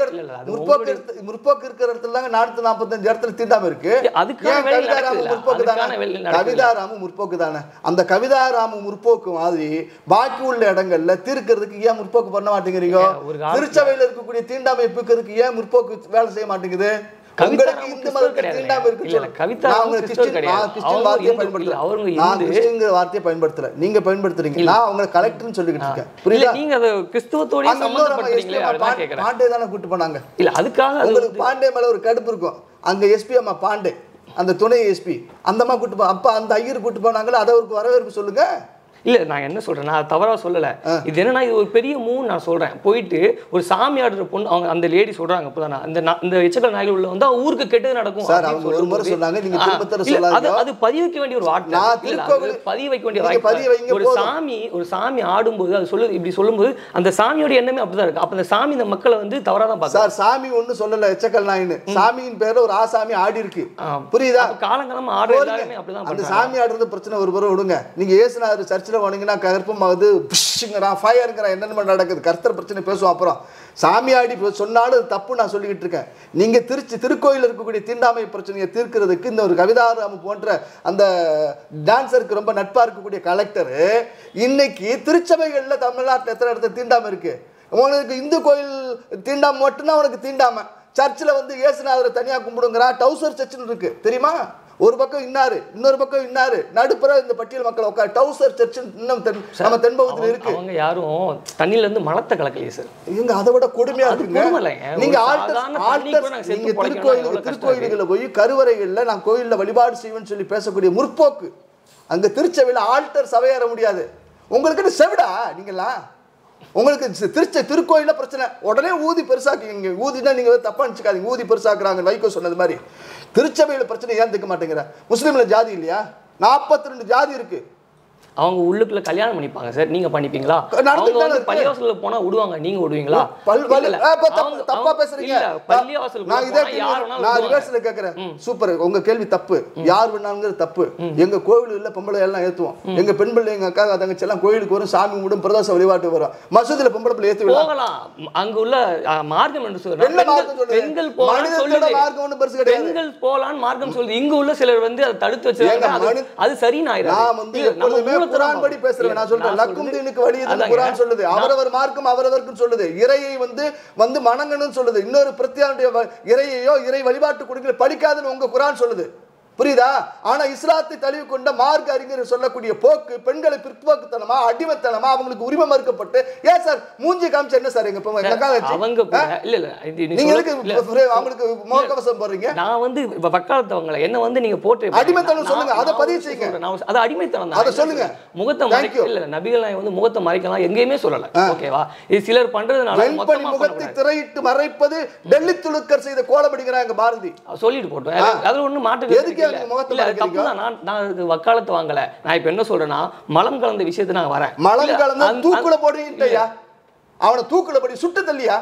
இட- இல்ல, இல்ல, அது முற்போக்கு உங்களுடைய- இடத்து- முற்போக்கு இருக்கிற இடத்துல தாங்க நானூத்தி நாற்பத்தஞ்சு இடத்துல தீண்டாம இருக்கு அதுக்கான ஏன் வேலை கவிதாராம நடக்குதுல்ல, முற்போக்கு அதுக்கான தானே வேலை நடக்குதுல்ல. கவிதாராம முற்போக்கு தானே அந்த கவிதாராம முற்போக்கு மாதிரி பாக்கி உள்ள இடங்கள்ல தீர்க்கறதுக்கு ஏன் முற்போக்கு பண்ண மாட்டேங்கிறீங்க ஏன் ஒரு காலத்துல- திருச்சபையில இருக்கக்கூடிய தீண்டாமை போக்குறதுக்கு ஏன் முற்போக்கு வேலை செய்ய மாட்டேங்குது கவிதாராம உங்களுக்கு இந்த கிறிஸ்தவர் மதத்தில் கிடையாது. தீண்டாமை இருக்கு இல்ல, இல்ல, சொல்லு. கவிதாராம நான் உங்களை கிறிஸ்தவர் கிறிஸ்டின் கிடையாது. நான் கிறிஸ்டின் அவங்க வார்த்தையை இந்து- பயன்படுத்தல இல்ல, அவங்க நான் இந்து. கிறிஸ்டின்ங்கிற வார்த்தையை பயன்படுத்தல நீங்க பயன்படுத்துறீங்க நான் உங்களை கலெக்டர்னு சொல்லிக்கிட்டு இருக்கேன் இல்ல புரியுதா நீங்க அதை கிறிஸ்துவத்தோடய அங்க இன்னொரு அம்மா சம்மந்தப்படுத்துறீங்களே SPM அதுதான் பா- கேட்கறேன் பாண்டே தானே கூட்டு போனாங்க இல்ல அதுக்காக அது உங்களுக்கு பாண்டே மேல ஒரு கடுப்பு இருக்கும் அங்க எஸ்பி அம்மா பாண்டே அந்த துணை எஸ்பி அந்த அம்மா கூட்டு போ அப்ப அந்த ஐயர் கூட்டு போனாங்களே அதை அவருக்கு வரவேற்பு சொல்லுங்க இல்ல நான் என்ன சொல்றேன் நான் தவறா சொல்லல இது என்னன்னா இது ஒரு பெரிய மூவ் நான் சொல்றேன் போயிட்டு ஒரு சாமி ஆடுற பொண்ணு அவங்க அந்த லேடி சொல்றாங்க இப்பதான் அந்த நா- இந்த எச்சக்கல் நாய்கள் உள்ள வந்து ஊருக்கு கெட்டது நடக்கும் சார், அப்படின்னு அவங்க ஒரு முறை சொல்லும்போது- சொன்னாங்க, நீங்க ஆ, திரும்ப திரும்ப இல்ல, அது சொல்லாதீங்க. அது பதிய வைக்க வேண்டிய ஒரு வார்த்தை நான் இல்ல, அது திருக்கோவில் பதிய வைக்க வேண்டிய நீங்க வாய்ப்பு பதிய வைங்க ஒரு போதும். சாமி ஒரு சாமி ஆடும்போது அது சொல்லு இப்படி சொல்லும்போது அந்த சாமியோட எண்ணமே அப்படிதான் இருக்கு அப்ப அந்த சாமி இந்த மக்களை வந்து தவறா தான் பார்க்குது சார் சாமி ஒண்ணு சொல்லல எச்சக்கல் நாயின்னு சாமியின் பேர்ல ஒரு ஆசாமி ஆடி இருக்கு ஆ. புரியுதா அப்ப காலங்காலமா ஆடுற போறீங்க. எல்லாருமே அப்படிதான் அந்த பண்றாங்க சாமி ஆடுறது பிரச்சனை ஒரு புறம் விடுங்க நீங்க ஏசுனாரு சர்ச்சில் போனீங்கன்னா கருப்பமாகுது புஷ்ங்கிறான் ஃபயருங்கிறான் என்னென்ன நடக்குது கர்த்தர் பிரச்சனை பேசுவோம் அப்புறம் சாமி ஆடி இப்ப சொன்னாலும் அது தப்பு நான் சொல்லிக்கிட்டு இருக்கேன் நீங்க திருச்சி திருக்கோயில் இருக்கக்கூடிய தீண்டாமை பிரச்சனையை தீர்க்கிறதுக்கு இந்த ஒரு கவிதாராம போன்ற அந்த டான்சருக்கு ரொம்ப நட்பா இருக்கக்கூடிய கலெக்டர் இன்னைக்கு திருச்சபைகள்ல தமிழ்நாட்டில் எத்தனை இடத்துல தீண்டாமை இருக்கு உனக்கு இந்து கோயில் தீண்டாமை மட்டும்தான் உனக்கு தீண்டாமை சர்ச்சில் வந்து இயேசுநாதரை தனியாக கும்பிடுங்கிறா டவுசர் சர்ச்சுன்னு இருக்கு தெரியுமா ஒரு பக்கம் இன்னாரு இன்னொரு பக்கம் இன்னாரு நடுப்புற இந்த பட்டியல் மக்கள் உட்கார் டவுசர் சர்ச் இன்னும் தென் நம்ம தென்பகுதியில் அவங்க- இருக்கு அவங்க யாரும் தண்ணியில இருந்து மலத்தை கலக்கலையே சார் இங்க அதை விட கொடுமையா அது இருக்குங்க கொடுமை இல்லைங்க. ஒரு நீங்க சாதாரண ஆல்டர்ஸ் தண்ணி கூட ஆல்டர்ஸ் நாங்க செத்து நீங்க பிழைக்கணும்னா திருக்கோயில் எவ்வளவு கஷ்டம் திருக்கோயில்களை போய் கருவறைகள்ல நான் கோயில்ல வழிபாடு செய்வேன்னு சொல்லி பேசக்கூடிய முற்போக்கு அங்க திருச்சபையில ஆல்டர் சபையேற முடியாது உங்களுக்கு செவிடா நீங்களாம் உங்களுக்கு சி- திருச்ச திருக்கோயில பிரச்சனை உடனே ஊதி பெருசாக்குங்க ஊதினா நீங்க வந்து தப்பா நினச்சிக்காதீங்க ஊதி பெருசாக்குறாங்க வைகோ சொன்னது மாதிரி திருச்சபையில பிரச்சனை ஏன் தீர்க்க மாட்டேங்கிற முஸ்லீம்ல ஜாதி இல்லையா நாற்பத்தி ரெண்டு ஜாதி இருக்கு அவங்க உள்ளுக்குள்ள கல்யாணம் பண்ணிப்பாங்க சார் நீங்க பண்ணிப்பீங்களா நடந்துட்டு அவங்க தானே வந்து இருக்கு. பள்ளிவாசல்ல போனா விடுவாங்க நீங்க விடுவீங்களா பல் பல் இல்ல, ஆ, இப்ப தப்பு- அவங்க- தப்பா அவங்க- பேசுறீங்க இல்ல, பள்ளிவாசலுக்கு நான் இதே போனா கேள்வி- யார் வேணாலும் நான் விடுவாங்க. ரிவர்ஸ்ல கேக்குறேன் சூப்பர் உங்க கேள்வி தப்பு யார் வேணாலுங்கிறது தப்பு எங்க கோவில் பொம்பளை எல்லாம் ஏத்துவோம் எங்க பெண் பிள்ளை எங்க அக்கா தங்கச்சி எல்லாம் கோயிலுக்கு வரும் சாமி கும்பிடும் பிரதோஷ வழிபாட்டு வரும் மசூதியில பொம்பளை பிள்ளை ஏத்து விடலாம் போகலாம் அங்க உள்ள அ, மார்க்கம் என்று சொல்றேன் என்ன மார்க்கம் சொல்லுது? பெண்கள் போகலாம் மனிதத்தோட சொல்லுது மார்க்கம் ஒண்ணும் பெருசு கிடையாது. பெண்கள் போகலான்னு மார்க்கம் சொல்லுது இங்க உள்ள சிலர் வந்து அதை தடுத்து வச்சிருக்காங்க ஏங்க, அது- மனி- அது சரின்னு ஆயிராது. நான் வந்து இல்ல, நம்ம எப்பொழுதுமே மூலத்தை குரான் நம்ம- படி பேசுறேன் நான் சொல்றேன் நான் லக்கும் சொல்றது- தீனுக்கு வழி இதுன்னு அதாங்க. குரான் சொல்லுது நான்- அவரவர் மார்க்கம் அவரவர்க்கும் சொல்லுது இறையை வந்து வந்து மணங்கணும்னு சொல்லுது இன்னொரு பிரத்தியானுடைய வ- இறையையோ இறை வழிபாட்டு கொடுக்கல படிக்காதுன்னு உங்க குரான் சொல்லுது புரியுதா ஆனா இஸ்லாத்தை தழுவி கொண்ட மார்க்க அறிஞர் சொல்லக்கூடிய போக்கு பெண்களை பிற்போக்குத்தனமா அடிமைத்தனமா அவங்களுக்கு உரிமை மறுக்கப்பட்டு ஏன் சார் மூஞ்சி காமிச்சு என்ன சார் எங்க இப்ப எங்க அக்கா வச்சு? அவங்க கூட இல்ல இல்ல இது நீ நீங்க சொல்ல- எதுக்கு இல்ல, ஃப்ரே- அவங்களுக்கு முகக்கவசம் போடுறீங்க நான் வந்து இப்ப வக்காலத்தவங்களை என்ன வந்து நீங்க போட்டு அடிமைத்தனம் நான் சொல்லுங்க, அதை நான் பதிவு ஒரு செய்யுங்க. சொல்றேன். நான் அது அடிமைத்தனம் தான் அதை சொல்லுங்க. முகத்தை Thank மறைக்க you. இல்ல நபிகள் நாயகம் வந்து முகத்தை மறைக்கலாம் எங்கேயுமே சொல்லல ஓகேவா இது சிலர் பண்றதுனால வெண்பனி மொத்தமா முகத்தை பண்ணக்கூடாது. திரையிட்டு மறைப்பது டெல்லி துலுக்கர் செய்த கோலப்படிக்கிறாங்க பாரதி சொல்லிட்டு போட்டோம் அதுல- அதுல ஒண்ணு மாற்று எதுக்கு கருத்து அவங்க இல்ல. முகத்தை இல்ல, அது மறைக்கிறீங்க? தப்புதான். நான் நான் அதுக்கு வக்காலத்து வாங்கல நான் இப்ப என்ன சொல்றேன்னா மலம் கலந்த விஷயத்தை நான் வரேன் மலம் இல்ல, கலந்து அந்த- தூக்குல போடுங்கய்யா அவனை தூக்குல படி சுட்டு தள்ளியா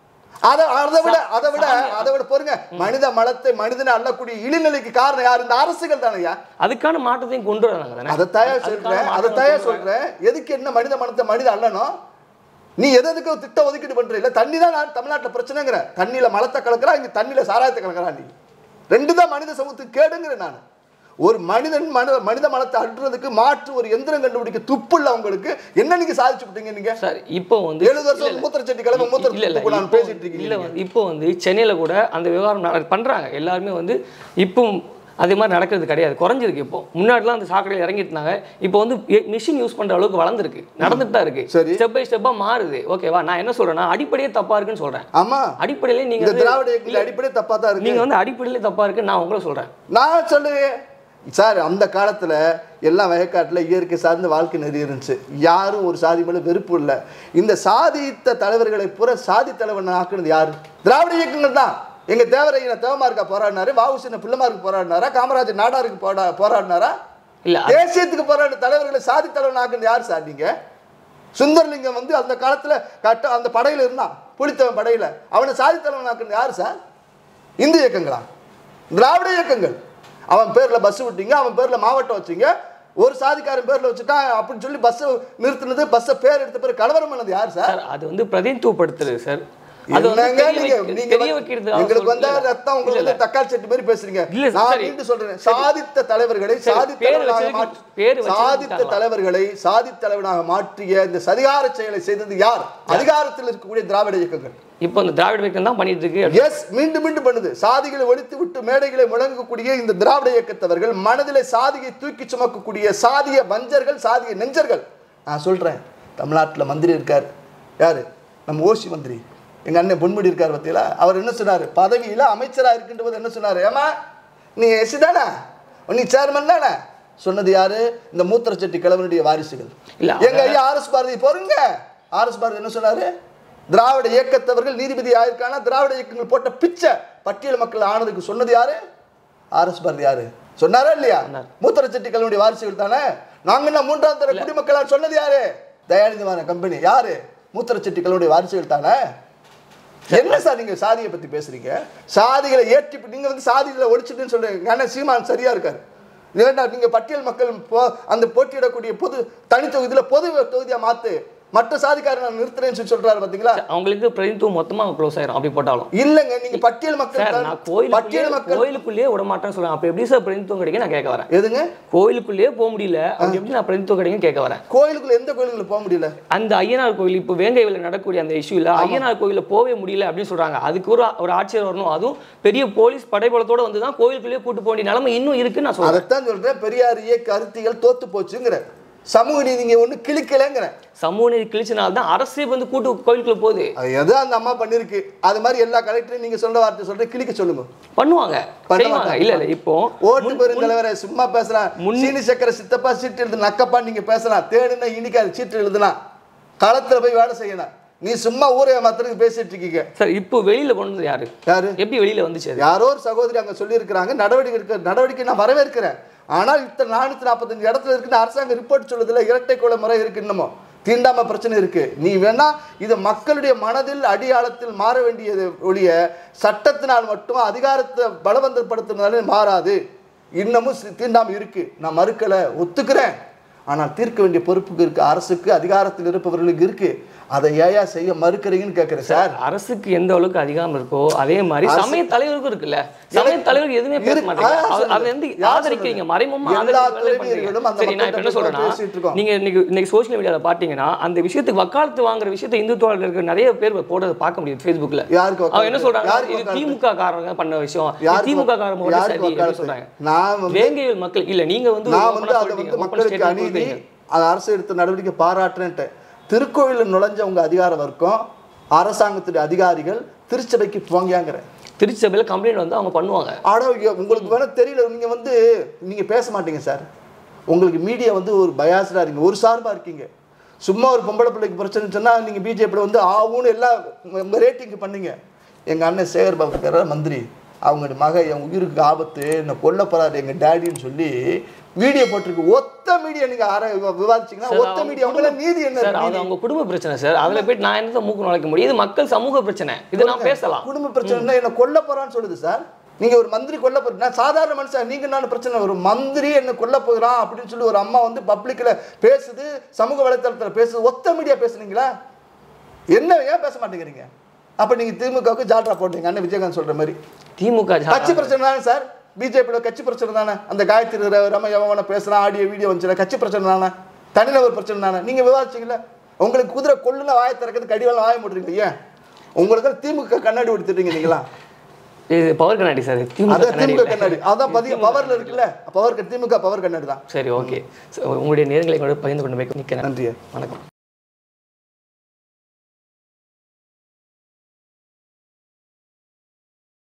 அதை அதை விட அதை விட அதை விட பொறுங்க மனித மலத்தை மனிதனை அள்ளக்கூடிய இழிநிலைக்கு காரணம் யார் இந்த அரசுகள் தானையா அதுக்கான மாற்றத்தையும் கொண்டு வராங்க தானே அதை தயா அதுக்கான சொல்றேன் அதை மாற்றத்தை தயா கொண்டு வராங்க. சொல்றேன் எதுக்கு என்ன மனித மனத்தை மனித அள்ளணும் நீ எது எதுக்கு திட்டம் ஒதுக்கீடு பண்ற இல்ல தண்ணி தான் நான் தமிழ்நாட்டுல பிரச்சனைங்கிற தண்ணியில மலத்தை கலக்குறா இங்க தண்ணியில சாராயத்தை கலக்குறா நீ ரெண்டு தான் மனித சமூகத்துக்கு கேடுங்கிறேன் நான் ஒரு மனிதன் மனித மனித மலத்தை அள்ளுறதுக்கு மாற்று ஒரு எந்திரம் கண்டுபிடிக்க துப்பு இல்ல உங்களுக்கு என்ன நீங்க சாதிச்சு விட்டீங்க நீங்க சார் இப்போ வந்து எழுபது வருஷம் இல்ல, மூத்திர செட்டி கிளம்ப மூத்திர இல்ல இல்ல துப்பு நான் இப்போ பேசிட்டு இருக்கீங்க இல்ல நீங்க. வந்து இப்போ வந்து சென்னையில கூட அந்த விவகாரம் நட- பண்றாங்க எல்லாருமே வந்து இப்போ அதே மாதிரி நடக்கிறது கிடையாது குறைஞ்சிருக்கு இப்போ முன்னாடிலாம் அந்த சாக்கடையில் இறங்கிட்டு இருந்தாங்க இப்போ வந்து மிஷின் யூஸ் பண்ற அளவுக்கு வளர்ந்துருக்கு நடந்துட்டு தான் இருக்கு சரி. ஸ்டெப் பை ஸ்டெப்பா மாறுது ஓகேவா நான் என்ன சொல்றேன்னா அடிப்படையே தப்பா இருக்குன்னு சொல்றேன் ஆமா அடிப்படையிலே நீங்க இந்த வந்து- திராவிட இயக்கத்துல அடிப்படை தப்பா தான் இருக்கு நீங்க வந்து அடிப்படையிலே தப்பா இருக்குன்னு நான் உங்களை சொல்றேன் நான் சொல்லுவேன் சார் அந்த காலத்துல எல்லாம் வயக்காட்டுல இயற்கை சார்ந்த வாழ்க்கை நெறி இருந்துச்சு யாரும் ஒரு சாதி மேல வெறுப்பு இல்லை இந்த சாதித்த தலைவர்களை பூரா சாதி தலைவன் ஆக்குனது யாரு திராவிட இயக்கங்கள் தான் எங்க தேவரையின தேவமார்க்கா போராடினாரு வாவுசின பிள்ளைமாருக்கு போராடினாரா காமராஜர் நாடாருக்கு போரா போராடினாரா இல்ல தேசியத்துக்கு போராடின தலைவர்களை சாதி தலைவன் ஆக்குனது யார் சார் நீங்க சுந்தரலிங்கம் வந்து அந்த காலத்துல கட்ட அந்த படையில இருந்தான் புலித்தவன் படையில அவனை சாதி தலைவன் ஆக்குனது யார் சார் இந்து இயக்கங்களா திராவிட இயக்கங்கள் அவன் பேர்ல பஸ் விட்டீங்க அவன் பேர்ல மாவட்டம் வச்சீங்க ஒரு சாதிக்காரன் பேர்ல வச்சுட்டான் அப்படின்னு சொல்லி பஸ் நிறுத்தினது பஸ்ஸை பேர் எடுத்த பேர் கலவரம் பண்ணது யார் சார் சார் அது வந்து பிரதிநிதித்துவப்படுத்துறது சார் அது வந்து என்னங்க தெரிய நீங்க வைக்க- நீங்க தெரிய வைக்கிறதுக்காக எங்களுக்கு வந்தா சொல்றேன். ரத்தம் இல்ல, உங்களுக்கு இல்ல. வந்து தக்காளி சட்டி மாதிரி பேசுறீங்க இல்ல, நான் சரி. மீண்டும் சொல்றேன் சாதித்த தலைவர்களை சரி, சாதித்த பேர் தலைவனாக வச்சதுக்கு- மாற்றி பேர் வச்சதுக்கு சாதித்த விட்டாங்களா? தலைவர்களை சாதித்த தலைவனாக மாற்றிய இந்த சதிகார செயலை செய்தது யார் அதிகாரத்தில் இருக்கக்கூடிய திராவிட இயக்கங்கள் இப்போ இந்த திராவிட இயக்கம் தான் பண்ணிட்டு இருக்கு எஸ் மீண்டும் மீண்டும் பண்ணுது சாதிகளை ஒழித்து விட்டு மேடைகளை முழங்கக்கூடிய இந்த திராவிட இயக்கத்தவர்கள் மனதிலே சாதியை தூக்கி சுமக்கக்கூடிய சாதிய வஞ்சர்கள் சாதிய நெஞ்சர்கள் நான் சொல்றேன் தமிழ்நாட்டில் மந்திரி இருக்கார் யாரு நம்ம ஓசி மந்திரி எங்க அண்ணன் பொன்முடி இருக்கார் பத்தியில அவர் என்ன சொன்னாரு பதவியில அமைச்சரா இருக்கின்ற போது என்ன சொன்னாரு ஏமா நீ எஸ் தானே நீ சேர்மன் தானே சொன்னது யாரு இந்த மூத்திரச்செட்டி கிழவனுடைய வாரிசுகள் இல்ல, எங்க ஐயா ஆர்எஸ் பாரதி பொறுங்க ஆர்எஸ் பாரதி என்ன சொன்னாரு திராவிட இயக்கத்தவர்கள் நீதிபதி ஆயிருக்கானா திராவிட இயக்கங்கள் போட்ட பிச்சை பட்டியல் மக்கள் ஆனதுக்கு சொன்னது யாரு ஆர்எஸ் பாரதி யாரு சொன்னாரா இல்லையா மூத்தரச்செட்டி கல்வியுடைய வாரிசுகள் தானே நாங்க என்ன மூன்றாம் தர குடிமக்களா சொன்னது யாரு தயாநிதிமான கம்பெனி யாரு மூத்தரச்செட்டி கல்வியுடைய வாரிசுகள் தானே என்ன சார் நீங்க சாதியை பத்தி பேசுறீங்க சாதிகளை ஏற்றி நீங்க வந்து சாதிகளை ஒழிச்சிட்டுன்னு சொல்றீங்க ஆனா சீமான் சரியா இருக்காரு ஏன்னா நீங்க பட்டியல் மக்கள் போ- அந்த போட்டியிடக்கூடிய பொது தனித்தொகுதியில பொது தொகுதியா மாத்து மற்ற சாதிக்காரன் நான் நிறுத்துறேன்னு சொல்லி சொல்றாரு பாத்தீங்களா அவங்களுக்கு பிரதித்துவம் மொத்தமா க்ளோஸ் ஆயிரும் அப்படி போட்டாலும் இல்லங்க நீங்க பட்டியல் சார் மக்கள் நான் தான்- கோயிலுக்குள்ளேயே பட்டியல் மக்கள் கோயிலுக்குள்ளேயே விட மாட்டேன்னு சொல்றேன் அப்ப எப்படி சார் பிரதித்துவம் கிடைக்கும் நான் கேட்க வரேன் எதுங்க கோயிலுக்குள்ளேயே போக முடியல அப்படி எப்படி நான் பிரதித்துவம் கிடைக்கும் கேட்க வரேன் கோயிலுக்குள்ள எந்த கோயிலுக்குள்ள போக முடியல அந்த ஐயனார் கோயில் இப்போ வேங்கைவில் நடக்கக்கூடிய அந்த இஷ்யூல ஐயனார் கோயில்ல போகவே முடியல அப்படின்னு சொல்றாங்க அதுக்கு ஒரு ஒரு ஆட்சியர் வரணும் அதுவும் பெரிய போலீஸ் படைபலத்தோட வந்து தான் கோயிலுக்குள்ளேயே கூட்டு போக வேண்டிய நிலைமை இன்னும் இருக்குன்னு நான் சொல்றேன் அதைத்தான் சொல்றேன் பெரியாரிய கருத்திகள் தோத்து போச்சுங்கிற சமூக நீதிங்க ஒண்ணு கிழிக்கலைங்கிறேன் சமூக நீதி கிழிச்சனால தான் அரசே வந்து கூட்டு கோயிலுக்குள்ள போகுது அது எதோ அந்த அம்மா பண்ணிருக்கு அது மாதிரி எல்லா கலெக்டரையும் நீங்க சொல்ற வார்த்தை சொல்ற கிழிக்க சொல்லுங்க பண்ணுவாங்க பண்ண செய்வாங்க மாட்டாங்க. இல்ல இல்ல இப்போ ஓட்டு பெருந்தலைவரை சும்மா பேசலாம் சீனி சக்கரை சித்தப்பா சீட்டு எழுது நக்கப்பா நீங்க பேசலாம் தேடுனா இனிக்காது சீட்டு எழுதலாம் களத்துல போய் வேலை செய்யணும் நீ சும்மா ஊரை ஏமாத்துறதுக்கு பேசிட்டு இருக்கீங்க சார் இப்போ வெளியில கொண்டு வந்தது யாரு யாரு எப்படி வெளியில வந்துச்சு அது யாரோ ஒரு சகோதரி அங்க சொல்லியிருக்கிறாங்க நடவடிக்கை இருக்க நடவடிக்கை நான் வரவேற்கிறேன் ஆனால் இத்தனை நானூத்தி நாற்பத்தஞ்சு இடத்துல இருக்குன்னு அரசாங்கம் ரிப்போர்ட் சொல்லுதுல இரட்டை கொலை முறை இருக்கு இன்னமும் தீண்டாம பிரச்சனை இருக்கு நீ வேணா இது மக்களுடைய மனதில் அடியாளத்தில் மாற வேண்டியது ஒழிய சட்டத்தினால் மட்டும் அதிகாரத்தை பலவந்தப்படுத்தினாலே மாறாது இன்னமும் சி- தீண்டாமை இருக்கு நான் மறுக்கல ஒத்துக்கிறேன் ஆனால் தீர்க்க வேண்டிய பொறுப்புக்கு இருக்கு அரசுக்கு அதிகாரத்தில் இருப்பவர்களுக்கு இருக்கு அதை ஏயா செய்ய மறுக்கிறீங்கன்னு கேட்கிறேன் சார் அரசுக்கு எந்த அளவுக்கு அதிகாரம் இருக்கோ அதே மாதிரி சமய தலைவருக்கும் இருக்குல்ல சமய தலைவர் எதுவுமே பேச இருக்கு. மாட்டாங்க அதான் அவர்- சொல்லுது. அதை வந்து யார் ஆதரிக்கிறீங்க சொல்லுது? மறைமுகமா எல்லா ஆதரிக்க வேலை துறையினர்களும் பண்றீங்க அந்த சரி நான் இப்ப என்ன மக்கள்கிட்ட சொல்றேன்னா பேசிட்டு இருக்கோம். நீங்க இன்னைக்கு இன்னைக்கு சோஷியல் மீடியால பாத்தீங்கன்னா அந்த விஷயத்துக்கு வக்காலத்து வாங்குற விஷயத்தை இந்துத்துவால இருக்கிற நிறைய பேர் போடுறத பார்க்க முடியுது ஃபேஸ்புக்ல யாருக்கு அவங்க என்ன வக்காலத்து? சொல்றாங்க யாருக்கு இது வக்காலத்து? திமுக காரங்க பண்ண விஷயம் இது யாருக்கு திமுக காரங்க மட்டும் யாருக்கு சரி அப்படின்னு வக்காலத்து? சொல்றாங்க நான் வந்து வேங்கையில் மக்கள் இல்ல நீங்க வந்து நான் open வந்து ஆ அதை சொல்லிட்டீங்க, வந்து open மக்களுக்கு statement அநீதி கொடுத்தீங்க. அது அரசு எடுத்த நடவடிக்கை பாராட்டுறேன்ட்டேன் திருக்கோயிலில் நுழைஞ்ச உங்க அதிகார வர்க்கம் அரசாங்கத்துடைய அதிகாரிகள் திருச்சபைக்கு போங்கியாங்கிறேன் திருச்சபையில கம்ப்ளைண்ட் வந்து அவங்க பண்ணுவாங்க ஆனா இங்க உங்களுக்கு வேணா தெரியல நீங்க வந்து நீங்க பேச மாட்டீங்க சார் உங்களுக்கு மீடியா வந்து ஒரு பயாஸ்டா இருக்கீங்க ஒரு சார்பா இருக்கீங்க சும்மா ஒரு பொம்பளை பிள்ளைக்கு பிரச்சனை சொன்னா நீங்க பிஜேபியில் வந்து ஆவுன்னு எல்லாம் உங்க- உங்க ரேட்டிங் பண்ணீங்க எங்க அண்ணன் சேகர் பாபு இருக்காரு மந்திரி அவங்க மக என் உயிருக்கு ஆபத்து என்ன கொல்ல போறாரு எங்க டேடின்னு சொல்லி வீடியோ போட்டிருக்கு ஒத்த மீடியா நீங்க ஆர விவாதிச்சீங்கன்னா சார், ஒத்த அவங்க மீடியா உங்கள நீதி என்ன சார் இருக்கு? அது அவங்க குடும்ப பிரச்சனை சார் அதுல போயிட்டு நான் என்னத்த மூக்கு நுழைக்க முடியும் இது மக்கள் சமூக பிரச்சனை இது நான் பேசலாம் குடும்ப பிரச்சனை என்ன கொல்ல போறான்னு சொல்லுது சார் நீங்க ஒரு மந்திரி கொல்ல போறீங்க நான் சாதாரண மனுஷன் நீங்க நான் பிரச்சனை ஒரு மந்திரி என்ன கொல்ல போகிறான் அப்படின்னு சொல்லி ஒரு அம்மா வந்து பப்ளிக்ல பேசுது சமூக வலைத்தளத்துல பேசுது ஒத்த மீடியா பேசுனீங்களா என்ன ஏன் பேச மாட்டேங்கிறீங்க அப்ப நீங்க திமுகவுக்கு ஜால்ரா போட்டீங்க அண்ணன் விஜயகாந்த் சொல்ற மாதிரி திமுக கட்சி பிரச்சனை தானே சார் பிஜேபியில் கட்சி பிரச்சனை தானே அந்த காயத்ரி ர- ரம எவன பேசுறான் ஆடியோ வீடியோ வந்துச்சுல கட்சி பிரச்சனை தானே தனிநபர் பிரச்சனை தானே நீங்க விவாதிச்சீங்களா உங்களுக்கு குதிரை கொள்ளுல வாயை திறக்கிறது கடிவாளம் வாய போட்டுருங்க ஏன் உங்களுக்கு திமுக கண்ணாடி கொடுத்துட்டீங்க நீங்களா இது பவர் கண்ணாடி சார் திமுக அதான் கண்ணாடி திமுக இல்ல. கண்ணாடி அதான் பதிய பவர்ல இருக்குல்ல பவர் திமுக பவர் கண்ணாடி தான் சரி ஓகே உங்களுடைய நேரங்களை கூட பகிர்ந்து கொண்டு போய் நிற்கிறேன் நன்றி வணக்கம்